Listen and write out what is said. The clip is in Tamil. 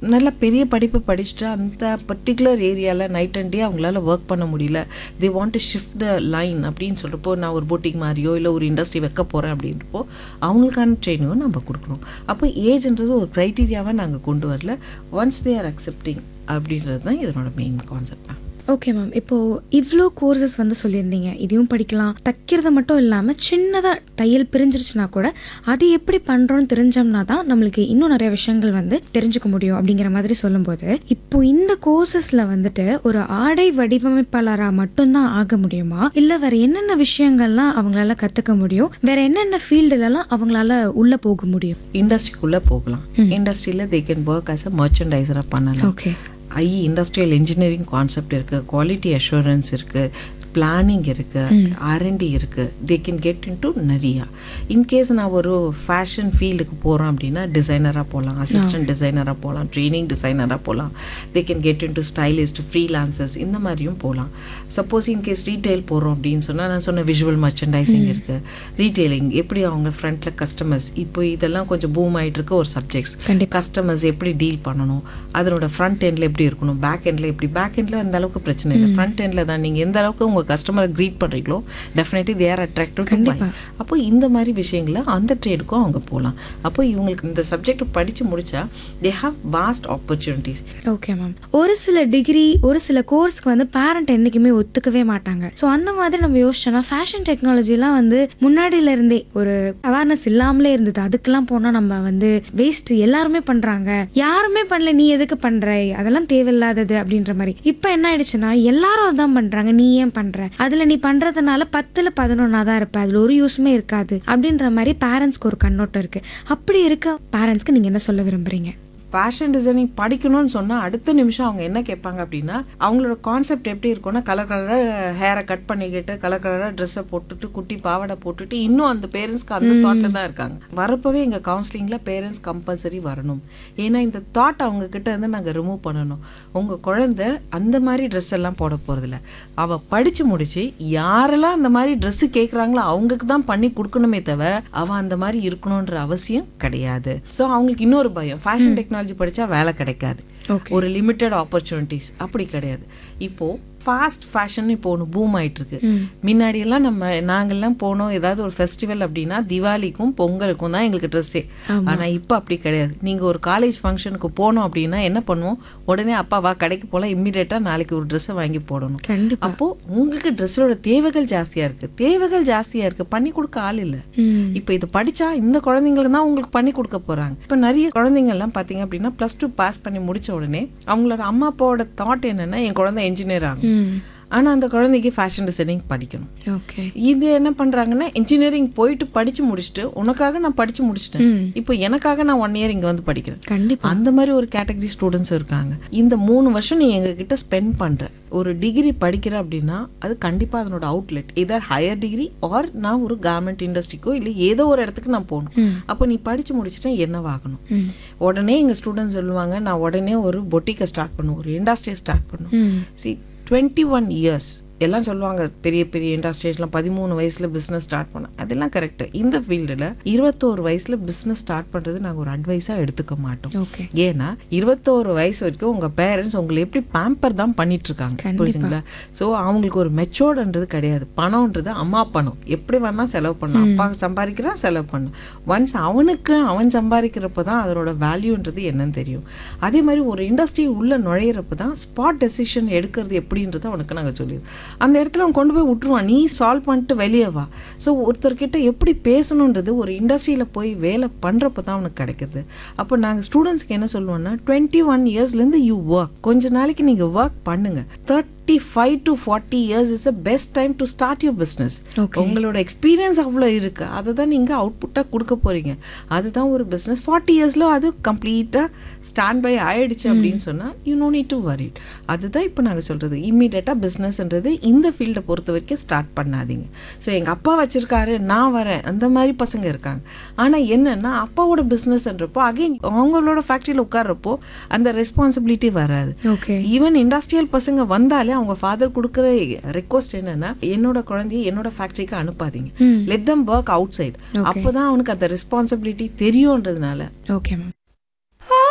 நல்ல பெரிய படிப்பு படிச்சுட்டு அந்த பர்டிகுலர் ஏரியாவில் நைட் அண்ட் டே அவங்களால ஒர்க் பண்ண முடியல they want to shift the line அப்படின்னு சொல்கிறப்போ நான் ஒரு போட்டிக் மாதிரியோ இல்லை ஒரு இண்டஸ்ட்ரி வைக்க போகிறேன் அப்படின்றப்போ அவங்களுக்கான ட்ரைனிங்கும் நம்ம கொடுக்கணும் அப்போ ஏஜ்ன்றது ஒரு க்ரைட்டீரியாவை நாங்கள் கொண்டு வரல ஒன்ஸ் தே ஆர் அக்செப்டிங் அப்படின்றது தான் இதனோட main concept ma'am okay ma'am இப்போ இவ்வளோ கோர்சஸ் வந்து சொல்லியிருந்தீங்க இதையும் படிக்கலாம் தைக்கிறது மட்டும் இல்லாமல் சின்னதாக தையல் பிரிஞ்சிருச்சுனா கூட அது எப்படி பண்ணுறோன்னு தெரிஞ்சோம்னா தான் நம்மளுக்கு இன்னும் நிறைய விஷயங்கள் வந்து தெரிஞ்சுக்க முடியும் அப்படிங்கிற மாதிரி சொல்லும்போது இப்போ இந்த கோர்சஸில் வந்துட்டு ஒரு ஆடை வடிவமைப்பாளராக மட்டும்தான் ஆக முடியுமா இல்லை வேற என்னென்ன விஷயங்கள்லாம் அவங்களால கற்றுக்க முடியும் வேற என்னென்ன ஃபீல்டுலலாம் அவங்களால உள்ளே போக முடியும் இண்டஸ்ட்ரிக்குள்ளே போகலாம் இண்டஸ்ட்ரியில் they can work as a மர்ச்சன்டைசராக பண்ணலாம் okay I industrial engineering concept இருக்குது குவாலிட்டி அஷூரன்ஸ் இருக்குது பிளானிங் இருக்குது ஆர்என்டி இருக்குது they can get into நிறையா இன்கேஸ் நான் ஒரு ஃபேஷன் ஃபீல்டுக்கு போகிறேன் அப்படின்னா டிசைனராக போகலாம் அசிஸ்டன்ட் டிசைனராக போகலாம் ட்ரைனிங் டிசைனராக போகலாம் they can get into stylist freelancers இந்த மாதிரியும் போகலாம் சப்போஸ் இன்கேஸ் ரீட்டைல் போகிறோம் அப்படின்னு சொன்னால் நான் சொன்ன விஷுவல் மர்ச்சன்டைசிங் இருக்குது ரீட்டைலிங் எப்படி அவங்க ஃப்ரண்ட்டில் கஸ்டமர்ஸ் இப்போ இதெல்லாம் கொஞ்சம் பூம் ஆகிட்டு இருக்க ஒரு சப்ஜெக்ட்ஸ் கண்டிப்பா. கஸ்டமர்ஸ் எப்படி டீல் பண்ணணும் அதனோட ஃப்ரண்ட் எண்டில் எப்படி இருக்கணும் பேக் எண்டில் எப்படி பேக் எண்டில் அந்த அளவுக்கு பிரச்சனை இல்லை ஃப்ரண்ட் எண்டில் தான் நீங்கள் எந்த அளவுக்கு உங்கள் கஸ்டமரை க்ரீட் பண்ணுறீங்களோ டெஃபினெட்லி தேர் அட்ராக்டிவ் கண்டிப்பா. அப்போ இந்த மாதிரி விஷயங்கள அந்த ட்ரேடுக்கும் அவங்க போகலாம் அப்போ இவங்களுக்கு இந்த சப்ஜெக்ட் படித்து முடிச்சா they have vast opportunities okay ma'am ஒரு சில டிகிரி ஒரு சில கோர்ஸ்க்கு வந்து பேரண்ட் என்றைக்குமே ஒத்துக்கவே மாட்டாங்க ஸோ அந்த மாதிரி நம்ம யோசிச்சோம்னா ஃபேஷன் டெக்னாலஜிலாம் வந்து முன்னாடியில இருந்தே ஒரு அவேர்னஸ் இல்லாமலே இருந்தது அதுக்கெல்லாம் போனால் நம்ம வந்து வேஸ்ட் எல்லாருமே பண்றாங்க யாருமே பண்ணல நீ எதுக்கு பண்ற அதெல்லாம் தேவையில்லாதது அப்படின்ற மாதிரி இப்போ என்ன ஆயிடுச்சுன்னா எல்லாரும் அதான் பண்றாங்க நீ ஏன் பண்ற அதுல நீ பண்றதுனால பத்துல பதினொன்னா தான் இருப்ப அதுல ஒரு யூஸுமே இருக்காது அப்படின்ற மாதிரி பேரண்ட்ஸ்க்கு ஒரு கண்ணோட்டம் இருக்கு அப்படி இருக்க பேரண்ட்ஸ்க்கு நீங்க என்ன சொல்ல விரும்புறீங்க ஃபேஷன் டிசைனிங் படிக்கணும்னு சொன்னால் அடுத்த நிமிஷம் அவங்க என்ன கேட்பாங்க அப்படின்னா அவங்களோட கான்செப்ட் எப்படி இருக்கும்னா கலர் கலராக ஹேரை கட் பண்ணிக்கிட்டு கலர் கலராக ட்ரெஸ்ஸை போட்டுட்டு குட்டி பாவாடை போட்டுட்டு இன்னும் அந்த பேரண்ட்ஸ்க்கு அந்த தாட்டில் தான் இருக்காங்க வரப்பவே எங்கள் கவுன்சிலிங்கில் பேரண்ட்ஸ் கம்பல்சரி வரணும் ஏன்னா இந்த தாட் அவங்க கிட்ட இருந்து நாங்கள் ரிமூவ் பண்ணணும் உங்கள் குழந்தை அந்த மாதிரி ட்ரெஸ் எல்லாம் போட போகிறதில்ல அவள் படித்து முடிச்சு யாரெல்லாம் அந்த மாதிரி ட்ரெஸ்ஸு கேட்குறாங்களோ அவங்களுக்கு தான் பண்ணி கொடுக்கணுமே தவிர அவன் அந்த மாதிரி இருக்கணுன்ற அவசியம் கிடையாது ஸோ அவங்களுக்கு இன்னொரு பயம் ஃபேஷன் டெக்னாலஜி படித்தா வேலை கிடைக்காது ஓகே ஒரு லிமிட்டட் ஆப்பர்ச்சுனிட்டிஸ் அப்படி கிடையாது இப்போ ஃபாஸ்ட் ஃபேஷன் இப்போ ஒன்று பூம் ஆயிட்டு இருக்கு முன்னாடியெல்லாம் நம்ம நாங்கெல்லாம் போனோம் ஏதாவது ஒரு ஃபெஸ்டிவல் அப்படின்னா திவாலிக்கும் பொங்கலுக்கும் தான் எங்களுக்கு ட்ரெஸ்ஸே ஆனால் இப்போ அப்படி கிடையாது நீங்கள் ஒரு காலேஜ் ஃபங்க்ஷனுக்கு போனோம் அப்படின்னா என்ன பண்ணுவோம் உடனே அப்பா வா கடைக்கு போகலாம் இம்மிடியேட்டாக நாளைக்கு ஒரு ட்ரெஸ்ஸை வாங்கி போடணும் கண்டிப்பா அப்போ உங்களுக்கு ட்ரெஸ்ஸோட தேவைகள் ஜாஸ்தியா இருக்கு தேவைகள் ஜாஸ்தியா இருக்கு பண்ணி கொடுக்க ஆள் இல்ல ம் இப்போ இது படிச்சா இந்த குழந்தைங்களுக்கு தான் உங்களுக்கு பண்ணி கொடுக்க போறாங்க இப்போ நிறைய குழந்தைங்க எல்லாம் பாத்தீங்க அப்படின்னா ப்ளஸ் டூ பாஸ் பண்ணி முடிச்ச உடனே அவங்களோட அம்மா அப்பாவோட தாட் என்னன்னா என் குழந்தை என்ஜினியர் ஆகும் ம் ஆனா அந்த குழந்தைக்கு ஃபேஷன் டிசைனிங் படிக்கணும் ஓகே இது என்ன பண்றாங்கன்னா இன்ஜினியரிங் போயிட்டு படிச்சு முடிச்சுட்டு உனக்காக நான் படிச்சு முடிச்சிட்டேன் ம் இப்போ எனக்காக நான் ஒன் இயர் இங்க வந்து படிக்கிறேன் கண்டிப்பா அந்த மாதிரி ஒரு கேட்டகரி ஸ்டூடெண்ட்ஸ் இருக்காங்க இந்த மூணு வருஷம் நீ எங்ககிட்ட ஸ்பெண்ட் பண்ற ஒரு டிகிரி படிக்கிற அப்படின்னா அது கண்டிப்பா அதனோட அவுட்லெட் இதர் ஹையர் டிகிரி ஆர் நான் ஒரு கார்மெண்ட் இண்டஸ்ட்ரிக்கோ இல்லை ஏதோ ஒரு இடத்துக்கு நான் போகணும் ம். அப்போ நீ படிச்சு முடிச்சுட்டா என்னவாகணும் ம் உடனே எங்க ஸ்டூடெண்ட்ஸ் சொல்லுவாங்க நான் உடனே ஒரு பொட்டிக்கை ஸ்டார்ட் பண்ணும் ஒரு இண்டஸ்ட்ரியை ஸ்டார்ட் பண்ணும் ம் சி டுவெண்ட்டி ஒன் இயர்ஸ் எல்லாம் சொல்லுவாங்க பெரிய பெரிய இண்டஸ்ட்ரீஸ்லாம் பதிமூணு வயசுல பிஸ்னஸ் ஸ்டார்ட் பண்ண அதெல்லாம் கரெக்ட் இந்த ஃபீல்டில் இருபத்தோரு வயசுல பிஸ்னஸ் ஸ்டார்ட் பண்றது நாங்கள் ஒரு அட்வைஸாக எடுத்துக்க மாட்டோம் ஓகே ஏன்னா இருபத்தோரு வயசு வரைக்கும் உங்க பேரண்ட்ஸ் உங்களை எப்படி பேம்பர் தான் பண்ணிட்டு இருக்காங்க கண்டிப்பா. புரியுதுங்களா ஸோ அவங்களுக்கு ஒரு மெச்சோர்டுன்றது கிடையாது பணம்ன்றது அம்மா பணம் எப்படி வேணா செலவு பண்ணும் அப்பா சம்பாதிக்கிறான் செலவு பண்ணும் ஒன்ஸ் அவனுக்கு அவன் சம்பாதிக்கிறப்ப தான் அதனோட வேல்யூன்றது என்னன்னு தெரியும் அதே மாதிரி ஒரு இண்டஸ்ட்ரி உள்ள நுழையிறப்ப தான் ஸ்பாட் டெசிஷன் எடுக்கிறது எப்படின்றது அவனுக்கு நாங்கள் சொல்லிடுவோம் அந்த இடத்துல அவன் கொண்டு போய் விட்டுருவான் நீ சால்வ் பண்ணிட்டு வெளியே வா ஸோ ஒருத்தர்கிட்ட எப்படி பேசணுன்றது ஒரு இண்டஸ்ட்ரியில் போய் வேலை பண்ணுறப்ப தான் அவனுக்கு கிடைக்கிறது அப்போ நாங்கள் ஸ்டூடெண்ட்ஸ்க்கு என்ன சொல்லுவோம்னா டுவெண்ட்டி ஒன் இயர்ஸ்லேருந்து யூ ஒர்க் கொஞ்ச நாளைக்கு நீங்கள் ஒர்க் பண்ணுங்க thirty five to forty years is a best time to start your business Okay. உங்களோட எக்ஸ்பீரியன்ஸ் அவ்வளோ இருக்கு அதை தான் நீங்கள் அவுட்புட்டாக கொடுக்க போறீங்க அதுதான் ஒரு பிஸ்னஸ் ஃபார்ட்டி இயர்ஸில் அது கம்ப்ளீட்டாக ஸ்டாண்ட் பை ஆயிடுச்சு அப்படின்னு சொன்னால் you no need to worry அதுதான் இப்போ நாங்கள் சொல்கிறது இம்மீடியட்டாக பிஸ்னஸ்ன்றது இந்த ஃபீல்டை பொறுத்த வரைக்கும் ஸ்டார்ட் பண்ணாதீங்க ஸோ எங்கள் அப்பா வச்சிருக்காரு நான் வரேன் அந்த மாதிரி பசங்க இருக்காங்க ஆனால் என்னன்னா அப்பாவோட பிஸ்னஸ்ன்றப்போ அகைன் அவங்களோட ஃபேக்ட்ரியில் உட்கார்றப்போ அந்த ரெஸ்பான்சிபிலிட்டி வராது ஓகே ஈவன் இண்டஸ்ட்ரியல் பசங்க வந்தாலே அவங்க ஃபாதர் கொடுக்குற ரெக்வஸ்ட் என்னன்னா என்னோட குழந்தைய என்னோட ஃபேக்டரிக்கு அனுப்பாதீங்க ம் let them work outside அப்போதான் அவனுக்கு அந்த ரெஸ்பான்சிபிலிட்டி தெரியுன்றதுனால ஓகே மேம்